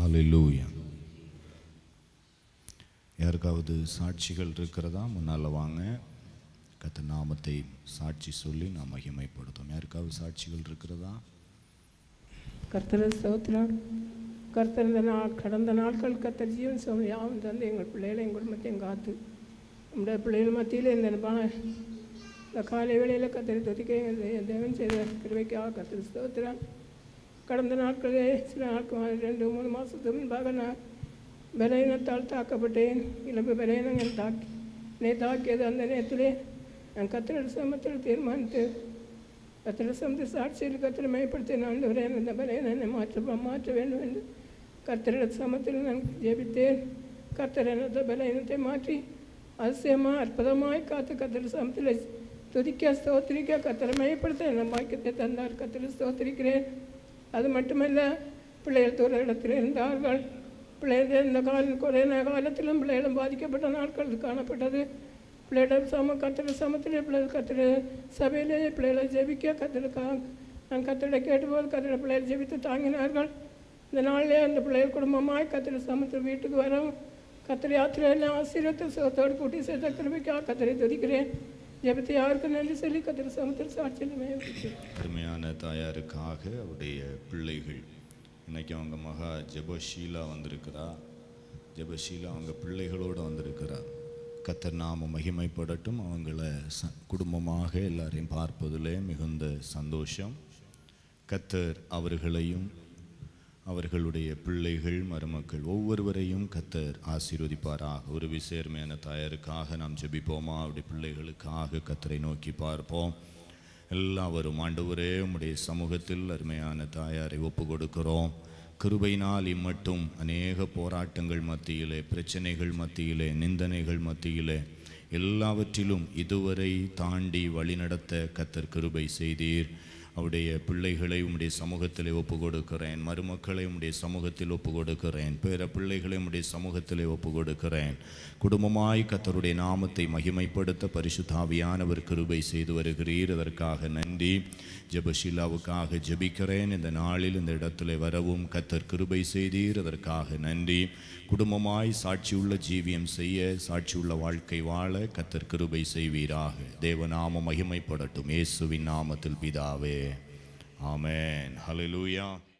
ஹalleluya யாருக்காவது சாட்சிகள் இருக்கிறதா முன்னால் வாங்க கத்த நாமத்தை சாட்சி சொல்லி நாம் மகிமைப்படுத்தும் யாருக்காவது சாட்சிகள் இருக்கிறதா கர்த்தர் ஸ்தோத்திரம் கர்த்தர் இந்த நாள் கடந்த நாட்கள் கர்த்தர் ஜீவன் சோழியாகவும் தந்து எங்கள் பிள்ளைகளை எங்கள் குடும்பத்தையும் காத்து நம்முடைய பிள்ளைகள் மத்தியில் இந்த பண இந்த காலை வேளையில் கத்தரி துதிக்க எங்கள் தேவன் செய்த கிருவைக்காக கர்த்தர் ஸ்தோத்திரம் கடந்த நாட்களே சில நாட்கள் ரெண்டு மூணு மாதத்துக்கு முன்பாக நான் பலவீனத்தால் தாக்கப்பட்டேன் இழப்பு பலவீனங்கள் தாக்கி என்னை தாக்கியது அந்த நேரத்திலே நான் கத்திர சமத்தில் தீர்மானித்து கத்திர சமத்து சாட்சியில் கத்திர மேம்படுத்தி நான் வரேன் இந்த பலவீனனை மாற்ற மாற்ற வேண்டும் என்று கத்திர சமத்தில் நான் ஜெபித்தேன் கத்திர எனது பலவீனத்தை மாற்றி அதிசயமாக அற்புதமாய் காத்து கத்திர சமத்தில் துதிக்க ஸ்தோத்திரிக்க கத்திர மேம்படுத்த என் பாக்கியத்தை தந்தார் கத்திர ஸ்தோத்திரிக்கிறேன் அது மட்டுமல்ல பிள்ளைகள் தூர இடத்தில் இருந்தார்கள் பிள்ளைகள் இந்த கால கொரோனா காலத்திலும் பிள்ளைகளும் பாதிக்கப்பட்ட நாட்கள் காணப்பட்டது பிள்ளைகள் சம கத்திர சமத்தில் பிள்ளைகள் கத்திர சபையிலே பிள்ளைகளை ஜெபிக்க கத்திர நான் கத்திர கேட்டபோது கத்திர பிள்ளைகள் ஜெபித்து தாங்கினார்கள் இந்த நாளிலே அந்த பிள்ளைகள் குடும்பமாய் கத்திர சமத்தில் வீட்டுக்கு வரும் கத்திர யாத்திரையெல்லாம் ஆசீர்வத்தை சுகத்தோடு கூட்டி சேர்த்த கிருபிக்காக கத்திரை துதிக்கிறேன் ஜெபத்தை யாருக்கும் நன்றி சொல்லி கத்திர சமத்தில் சாட்சியில் மேம்படுத்தி அருமையான தாயாருக்காக அவருடைய பிள்ளைகள் இன்னைக்கு அவங்க மகா ஜெபஷீலா வந்திருக்கிறா ஜெபஷீலா அவங்க பிள்ளைகளோடு வந்திருக்கிறா கத்தர் நாம மகிமைப்படட்டும் அவங்கள ச குடும்பமாக எல்லாரையும் பார்ப்பதிலே மிகுந்த சந்தோஷம் கத்தர் அவர்களையும் அவர்களுடைய பிள்ளைகள் மருமக்கள் ஒவ்வொருவரையும் கத்தர் ஆசீர்வதிப்பாராக ஒரு விசேர்மையான தாயாருக்காக நாம் ஜெபிப்போமா அவருடைய பிள்ளைகளுக்காக கத்தரை நோக்கி பார்ப்போம் எல்லாவரும் ஆண்டவரே உம்முடைய சமூகத்தில் அருமையான தாயாரை ஒப்பு கொடுக்கிறோம் கிருபையினால் இம்மட்டும் அநேக போராட்டங்கள் மத்தியிலே பிரச்சனைகள் மத்தியிலே நிந்தனைகள் மத்தியிலே எல்லாவற்றிலும் இதுவரை தாண்டி வழிநடத்த கத்தர் கிருபை செய்தீர் அவருடைய பிள்ளைகளை உம்முடைய சமூகத்திலே ஒப்பு கொடுக்கிறேன் மருமக்களை உம்முடைய சமூகத்தில் ஒப்பு கொடுக்கிறேன் பேர பிள்ளைகளை உம்முடைய சமூகத்திலே ஒப்பு கொடுக்கிறேன் குடும்பமாய் கத்தருடைய நாமத்தை மகிமைப்படுத்த பரிசுத்தாவியானவர் கிருபை செய்து வருகிறீர் அதற்காக நன்றி ஜெபஷீலாவுக்காக ஜெபிக்கிறேன் இந்த நாளில் இந்த இடத்துல வரவும் கத்தர் கிருபை செய்தீர் அதற்காக நன்றி குடும்பமாய் சாட்சியுள்ள ஜீவியம் செய்ய சாட்சியுள்ள வாழ்க்கை வாழ கத்தர் கிருபை செய்வீராக தேவநாம மகிமைப்படட்டும் இயேசுவின் நாமத்தில் பிதாவே ஆமென் ஹalleluya